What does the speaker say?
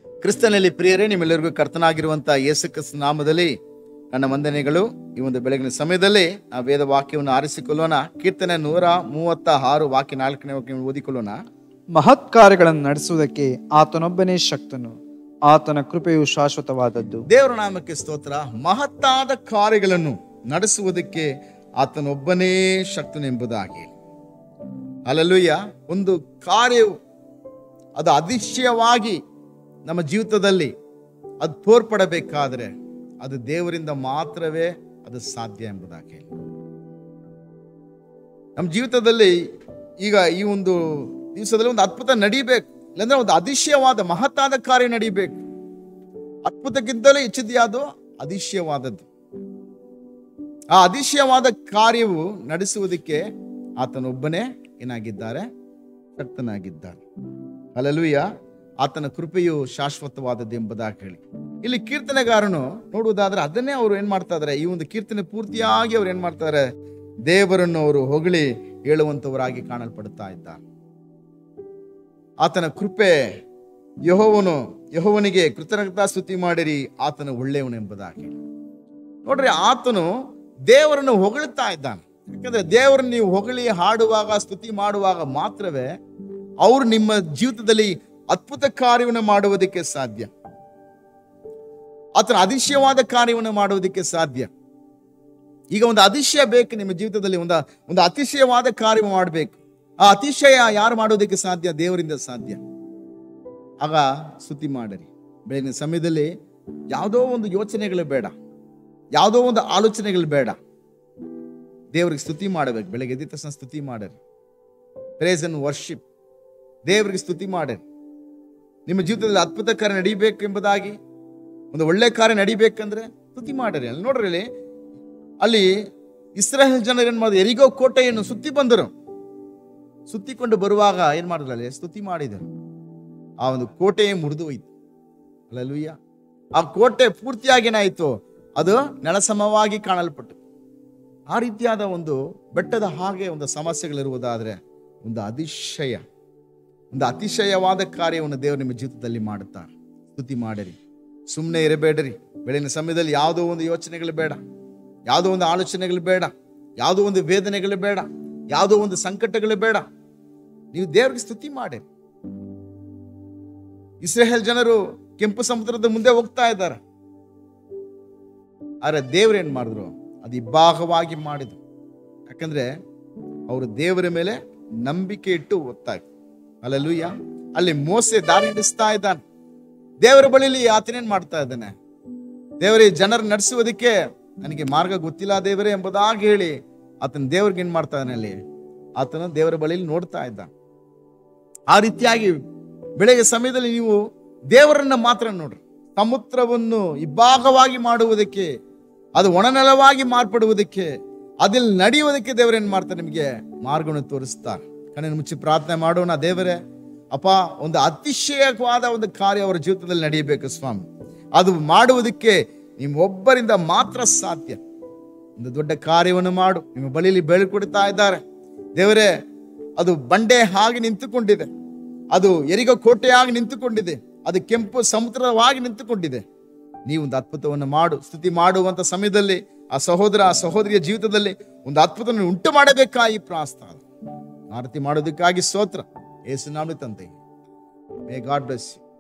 ಕ್ರಿಸ್ತನಲ್ಲಿ ಪ್ರಿಯರೇ ನಿಮ್ಮೆಲ್ಲರಿಗೂ ಕರ್ತನಾಗಿರುವಂತಹ ಯೇಸು ಕ್ರಿಸ್ತ ನಾಮದಲ್ಲಿ ನನ್ನ ವಂದನೆಗಳು ಈ ಒಂದು ಬೆಳಗಿನ ಸಮಯದಲ್ಲಿ ಆ ವೇದ ವಾಕ್ಯವನ್ನು ಆರಿಸಿಕೊಳ್ಳೋಣ ಕೀರ್ತನೆ ನೂರ ಮೂವತ್ತ ಆರು ವಾಕ್ಯ ನಾಲ್ಕನೇ ವಾಕ್ಯ ಓದಿಕೊಳ್ಳೋಣ ಮಹತ್ ಕಾರ್ಯಗಳನ್ನು ನಡೆಸುವುದಕ್ಕೆ ಆತನೊಬ್ಬನೇ ಶಕ್ತನು ಆತನ ಕೃಪೆಯು ಶಾಶ್ವತವಾದದ್ದು ದೇವರ ನಾಮಕ್ಕೆ ಸ್ತೋತ್ರ ಮಹತ್ತಾದ ಕಾರ್ಯಗಳನ್ನು ನಡೆಸುವುದಕ್ಕೆ ಆತನೊಬ್ಬನೇ ಶಕ್ತನೆಂಬುದಾಗಿ ಅಲ್ಲಲ್ಲೂಯ್ಯ ಒಂದು ಕಾರ್ಯವು ಅದು ಅತಿಶಯವಾಗಿ ನಮ್ಮ ಜೀವಿತದಲ್ಲಿ ಅದು ತೋರ್ಪಡಬೇಕಾದ್ರೆ ಅದು ದೇವರಿಂದ ಮಾತ್ರವೇ ಅದು ಸಾಧ್ಯ ಎಂಬುದಾಗಿ ನಮ್ಮ ಜೀವಿತದಲ್ಲಿ ಈಗ ಈ ಒಂದು ದಿವಸದಲ್ಲಿ ಒಂದು ಅದ್ಭುತ ನಡಿಬೇಕು ಇಲ್ಲಾಂದ್ರೆ ಒಂದು ಅತಿಶಯವಾದ ಮಹತ್ತಾದ ಕಾರ್ಯ ನಡಿಬೇಕು ಅದ್ಭುತಕ್ಕಿಂತಲೂ ಹೆಚ್ಚಿದೆಯಾದು ಅತಿಶಯವಾದದ್ದು ಆ ಅತಿಶಯವಾದ ಕಾರ್ಯವು ನಡೆಸುವುದಕ್ಕೆ ಆತನೊಬ್ಬನೇ ಏನಾಗಿದ್ದಾರೆ ಶಕ್ತನಾಗಿದ್ದಾರೆ ಅಲ್ಲಲುಯ್ಯ ಆತನ ಕೃಪೆಯು ಶಾಶ್ವತವಾದದ್ದು ಎಂಬುದಾಗಿ ಹೇಳಿ ಇಲ್ಲಿ ಕೀರ್ತನೆಗಾರನು ನೋಡುವುದಾದ್ರೆ ಅದನ್ನೇ ಅವರು ಏನ್ ಮಾಡ್ತಾ ಇದಾರೆ ಈ ಒಂದು ಕೀರ್ತನೆ ಪೂರ್ತಿಯಾಗಿ ಅವ್ರು ಏನ್ ಮಾಡ್ತಾರೆ ದೇವರನ್ನು ಅವರು ಹೊಗಳಿ ಹೇಳುವಂತವರಾಗಿ ಕಾಣಲ್ಪಡುತ್ತಾ ಇದ್ದಾರೆ ಆತನ ಕೃಪೆ ಯಹೋವನು ಯಹೋವನಿಗೆ ಕೃತಜ್ಞತಾ ಸ್ತುತಿ ಮಾಡಿರಿ ಆತನ ಒಳ್ಳೆಯವನು ಎಂಬುದಾಗಿ ನೋಡ್ರಿ ಆತನು ದೇವರನ್ನು ಹೊಗಳ್ತಾ ಇದ್ದಾನೆ ಯಾಕಂದ್ರೆ ದೇವರನ್ನು ನೀವು ಹೊಗಳಿ ಹಾಡುವಾಗ ಸ್ತುತಿ ಮಾಡುವಾಗ ಮಾತ್ರವೇ ಅವರು ನಿಮ್ಮ ಜೀವಿತದಲ್ಲಿ ಅದ್ಭುತ ಕಾರ್ಯವನ್ನು ಮಾಡುವುದಕ್ಕೆ ಸಾಧ್ಯ ಆತನ ಅತಿಶಯವಾದ ಕಾರ್ಯವನ್ನು ಮಾಡುವುದಕ್ಕೆ ಸಾಧ್ಯ ಈಗ ಒಂದು ಅತಿಶಯ ಬೇಕು ನಿಮ್ಮ ಜೀವಿತದಲ್ಲಿ ಒಂದು ಒಂದು ಅತಿಶಯವಾದ ಕಾರ್ಯ ಮಾಡಬೇಕು ಆ ಅತಿಶಯ ಯಾರು ಮಾಡೋದಕ್ಕೆ ಸಾಧ್ಯ ದೇವರಿಂದ ಸಾಧ್ಯ ಆಗ ಸ್ತುತಿ ಮಾಡಿರಿ ಬೆಳಗಿನ ಸಮಯದಲ್ಲಿ ಯಾವುದೋ ಒಂದು ಯೋಚನೆಗಳು ಬೇಡ ಯಾವುದೋ ಒಂದು ಆಲೋಚನೆಗಳು ಬೇಡ ದೇವರಿಗೆ ಸ್ತುತಿ ಮಾಡಬೇಕು ಬೆಳಗ್ಗೆ ಎದ್ದ ತಕ್ಷಣ ಸ್ತುತಿ ಮಾಡರಿ ಪ್ರೇಸ್ ಅಂಡ್ ವರ್ಷಿಪ್ ದೇವರಿಗೆ ಸ್ತುತಿ ಮಾಡಿರಿ ನಿಮ್ಮ ಜೀವಿತದಲ್ಲಿ ಅದ್ಭುತ ಕಾರ್ಯ ನಡೀಬೇಕು ಎಂಬುದಾಗಿ ಒಂದು ಒಳ್ಳೆ ಕಾರ್ಯ ನಡಿಬೇಕಂದ್ರೆ ಸ್ತುತಿ ಮಾಡಿರಿ ಅಲ್ಲಿ ನೋಡ್ರಿ ಅಲ್ಲಿ ಅಲ್ಲಿ ಇಸ್ರಾಯೇಲ್ ಜನರು ಏನ್ ಮಾಡಿದ್ರು ಎರಿಗೋ ಕೋಟೆಯನ್ನು ಸುತ್ತಿ ಬಂದರು ಸುತ್ತಿಕೊಂಡು ಬರುವಾಗ ಏನ್ ಮಾಡಿದ್ರು ಅಲ್ಲಿ ಸ್ತುತಿ ಮಾಡಿದರು ಆ ಒಂದು ಕೋಟೆ ಮುರಿದು ಹೋಯ್ತು ಅಲ್ಲೂಯ್ಯ ಆ ಕೋಟೆ ಪೂರ್ತಿಯಾಗಿ ಏನಾಯ್ತು ಅದು ನೆಲಸಮವಾಗಿ ಕಾಣಲ್ಪಟ್ಟು ಆ ರೀತಿಯಾದ ಒಂದು ಬೆಟ್ಟದ ಹಾಗೆ ಒಂದು ಸಮಸ್ಯೆಗಳಿರುವುದಾದ್ರೆ ಒಂದು ಅತಿಶಯ ಒಂದು ಅತಿಶಯವಾದ ಕಾರ್ಯವನ್ನು ದೇವರು ನಿಮ್ಮ ಜೀವಿತದಲ್ಲಿ ಮಾಡುತ್ತಾರೆ ಸ್ತುತಿ ಮಾಡಿರಿ ಸುಮ್ಮನೆ ಇರಬೇಡ್ರಿ ಬೆಳಗಿನ ಸಮಯದಲ್ಲಿ ಯಾವುದೋ ಒಂದು ಯೋಚನೆಗಳು ಬೇಡ ಯಾವುದೋ ಒಂದು ಆಲೋಚನೆಗಳು ಬೇಡ ಯಾವುದೋ ಒಂದು ವೇದನೆಗಳು ಬೇಡ ಯಾವುದೋ ಒಂದು ಸಂಕಟಗಳು ಬೇಡ ನೀವು ದೇವರಿಗೆ ಸ್ತುತಿ ಮಾಡಿರಿ ಇಸ್ರೇಲ್ ಜನರು ಕೆಂಪು ಸಮುದ್ರದ ಮುಂದೆ ಹೋಗ್ತಾ ಇದ್ದಾರೆ ಆದ್ರೆ ದೇವ್ರು ಏನ್ ಮಾಡಿದ್ರು ಅದು ಇಬ್ಬಾಗವಾಗಿ ಮಾಡಿದ್ರು ಯಾಕಂದ್ರೆ ಅವರು ದೇವರ ಮೇಲೆ ನಂಬಿಕೆ ಇಟ್ಟು ಓದ್ತಾ ಇದ್ರು ಅಲ್ಲೂಯ್ಯ ಅಲ್ಲಿ ಮೋಸೆ ದಾರಿ ನಡೆಸ್ತಾ ಇದ್ದಾನೆ ದೇವರ ಬಳಿಲಿ ಆತನೇನ್ ಮಾಡ್ತಾ ಇದ್ದಾನೆ ದೇವರೇ ಜನರ ನಡೆಸುವುದಕ್ಕೆ ನನಗೆ ಮಾರ್ಗ ಗೊತ್ತಿಲ್ಲ ದೇವರೇ ಎಂಬುದಾಗಿ ಹೇಳಿ ಆತನ ದೇವ್ರಿಗೆ ಏನ್ ಮಾಡ್ತಾ ಇದ್ದಾನೆ ಅಲ್ಲಿ ಆತನ ದೇವರ ಬಳಿಲಿ ನೋಡ್ತಾ ಇದ್ದ ಆ ರೀತಿಯಾಗಿ ಬೆಳಗ್ಗೆ ಸಮಯದಲ್ಲಿ ನೀವು ದೇವರನ್ನ ಮಾತ್ರ ನೋಡ್ರಿ ಸಮುದ್ರವನ್ನು ಇಬ್ಬಾಗವಾಗಿ ಮಾಡುವುದಕ್ಕೆ ಅದು ಒಣನೆಲವಾಗಿ ಮಾರ್ಪಡುವುದಕ್ಕೆ ಅದಲ್ಲಿ ನಡೆಯುವುದಕ್ಕೆ ದೇವರು ಏನ್ ಮಾಡ್ತಾರೆ ನಿಮಗೆ ಮಾರ್ಗವನ್ನು ತೋರಿಸ್ತಾರೆ ಕಣ್ಣಿನ ಮುಚ್ಚಿ ಪ್ರಾರ್ಥನೆ ಮಾಡೋಣ ದೇವರೇ ಅಪ್ಪ ಒಂದು ಅತಿಶಯವಾದ ಒಂದು ಕಾರ್ಯ ಅವರ ಜೀವಿತದಲ್ಲಿ ನಡೆಯಬೇಕು ಸ್ವಾಮಿ ಅದು ಮಾಡುವುದಕ್ಕೆ ನಿಮ್ಮ ಒಬ್ಬರಿಂದ ಮಾತ್ರ ಸಾಧ್ಯ ಒಂದು ದೊಡ್ಡ ಕಾರ್ಯವನ್ನು ಮಾಡು ನಿಮ್ಮ ಬಳಿಯಲ್ಲಿ ಬೆಳ್ಕೊಡ್ತಾ ಇದ್ದಾರೆ ದೇವರೇ ಅದು ಬಂಡೆ ಹಾಗೆ ನಿಂತುಕೊಂಡಿದೆ ಅದು ಎರಿಗ ಕೋಟೆಯಾಗಿ ನಿಂತುಕೊಂಡಿದೆ ಅದು ಕೆಂಪು ಸಮುದ್ರವಾಗಿ ನಿಂತುಕೊಂಡಿದೆ ನೀವು ಒಂದು ಅದ್ಭುತವನ್ನು ಮಾಡು ಸ್ತುತಿ ಮಾಡುವಂತ ಸಮಯದಲ್ಲಿ ಆ ಸಹೋದರ ಆ ಸಹೋದರಿಯ ಜೀವಿತದಲ್ಲಿ ಒಂದು ಅದ್ಭುತವನ್ನು ಉಂಟು ಮಾಡಬೇಕಾಗಿ ಪ್ರಾಸ್ತಾವ ಆರತಿ ಮಾಡೋದಕ್ಕಾಗಿ ಸ್ತೋತ್ರ ಏಸು ನಾಡು ತಂದೆ ಮೇ ಗಾಡ್ ಬ್ಲೆಸ್ ಯು